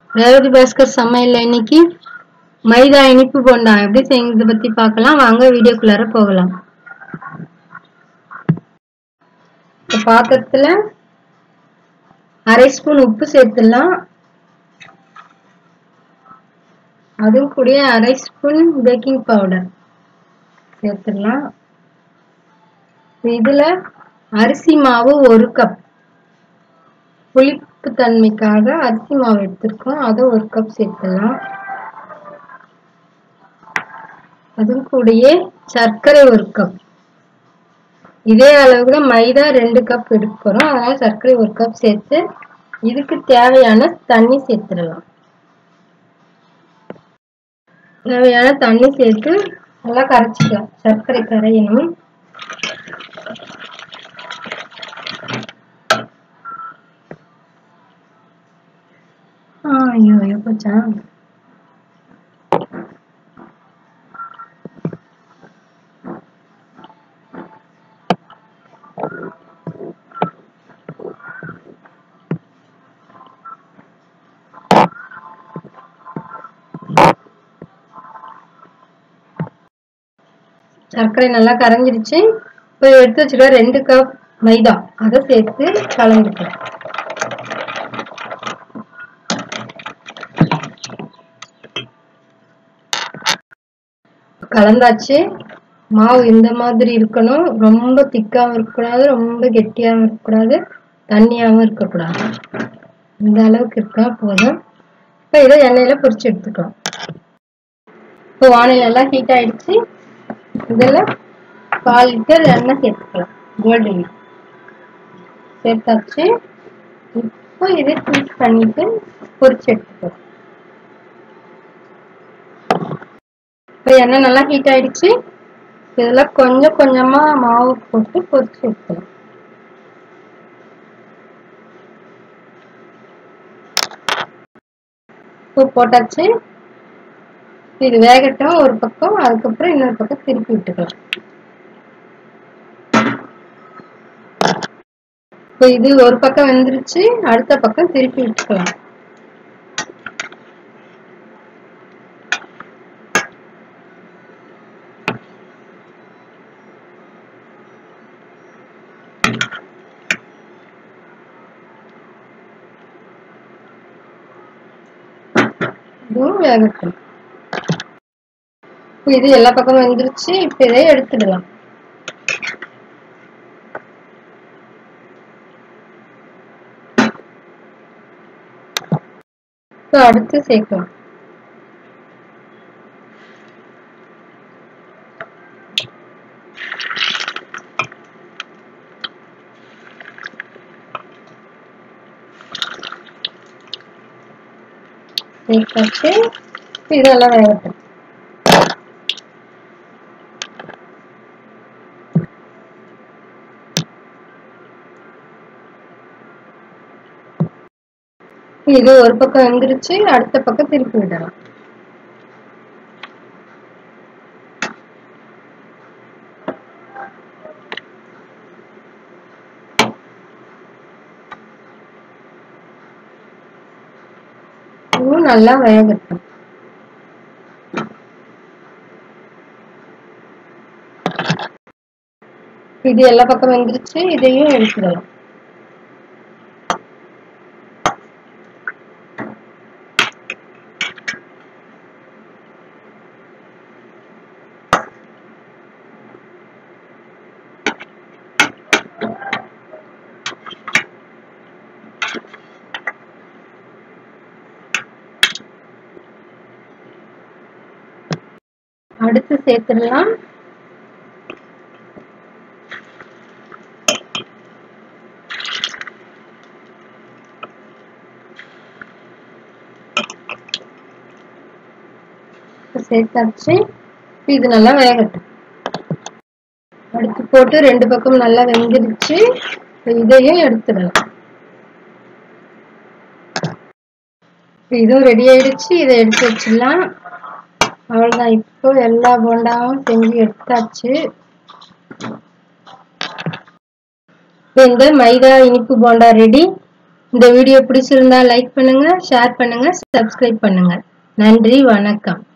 ரேவதி பாஸ்கர் சமையல்ல இன்னைக்கு மைதா இனிப்பு போண்டா எப்படி செய்யறத பத்தி பார்க்கலாம் வாங்க வீடியோக்குள்ளார போகலாம் இப்ப பாத்திரத்துல அரை ஸ்பூன் உப்பு சேர்த்துடலாம் அதுவும் கூட அரை ஸ்பூன் பேக்கிங் பவுடர் சேர்த்துடலாம் இதுல அரிசி மாவு ஒரு கப் புளிப்பு தன்மைக்காக அரிசி மாவு எடுத்திருக்கோம் அதை ஒரு கப் சேர்த்துடலாம் அதுவும் கூடயே சர்க்கரை ஒரு கப் இதே அளவுல மைதா ரெண்டு கப் எடுக்கிறோம் அதனால சர்க்கரை ஒரு கப் சேர்த்து இதுக்கு தேவையான தண்ணி சேர்த்துடலாம் தேவையான தண்ணி சேர்த்து நல்லா கரைச்சிக்கலாம் சர்க்கரை கரையணும் ஐயோ ஐயோ போச்சா சர்க்கரை நல்லா கரைஞ்சிருச்சு இப்போ எடுத்து வச்சுருக்க ரெண்டு கப் மைதா அதை சேர்த்து கலந்துக்கலாம் கலந்தாச்சு மாவு இந்த மாதிரி இருக்கணும் ரொம்ப திக்காவும் இருக்கக்கூடாது ரொம்ப கெட்டியாகவும் இருக்கக்கூடாது தண்ணியாகவும் இருக்கக்கூடாது இந்த அளவுக்கு இருக்கா போதும் இப்போ இதை எண்ணெயில பொரிச்சு எடுத்துக்கலாம் இப்போ வானல் நல்லா ஹீட் ஆயிடுச்சு இதில் கால் லிட்டர் எண்ணெய் சேர்த்துக்கலாம் கோல்டு எண்ணெய் சேர்த்தாச்சு இப்போ இதை ஹீட் பண்ணிட்டு பொரிச்சு எடுத்துக்கலாம் இப்போ எண்ணெய் நல்லா ஹீட் ஆயிடுச்சு இதில் கொஞ்சம் கொஞ்சமா மாவு போட்டு பொரிச்சு எடுக்கலாம் உப்பு போட்டாச்சு இது வேகட்டும் ஒரு பக்கம் அதுக்கப்புறம் இன்னொரு பக்கம் திருப்பி விட்டுக்கலாம் இப்போ இது ஒரு பக்கம் வெந்துருச்சு அடுத்த பக்கம் திருப்பி விட்டுக்கலாம் இதுவும் வேகட்டும் இது எல்லா பக்கமும் வெந்துருச்சு இப்ப இதை எடுத்துடலாம் அடுத்து சேர்க்கலாம் சேர்த்தாச்சு இதெல்லாம் வேகட்டும் இது ஒரு பக்கம் வந்துருச்சு அடுத்த பக்கம் திருப்பி விடலாம் இதுவும் நல்லா வேகட்டும் இது எல்லா பக்கம் வந்துருச்சு இதையும் எடுத்துடலாம் அடுத்து சேர்த்துடலாம் சேர்த்தாச்சு இது நல்லா வேகட்டும் அடுத்து போட்டு ரெண்டு பக்கம் நல்லா வெந்துருச்சு இதையும் எடுத்துடலாம் இதுவும் ரெடி ஆயிடுச்சு இதை எடுத்து வச்சிடலாம் அவ்வளோதான் இப்போ எல்லா போண்டாவும் செஞ்சு எடுத்தாச்சு இந்த மைதா இனிப்பு போண்டா ரெடி இந்த வீடியோ பிடிச்சிருந்தா லைக் பண்ணுங்க ஷேர் பண்ணுங்க சப்ஸ்கிரைப் பண்ணுங்க நன்றி வணக்கம்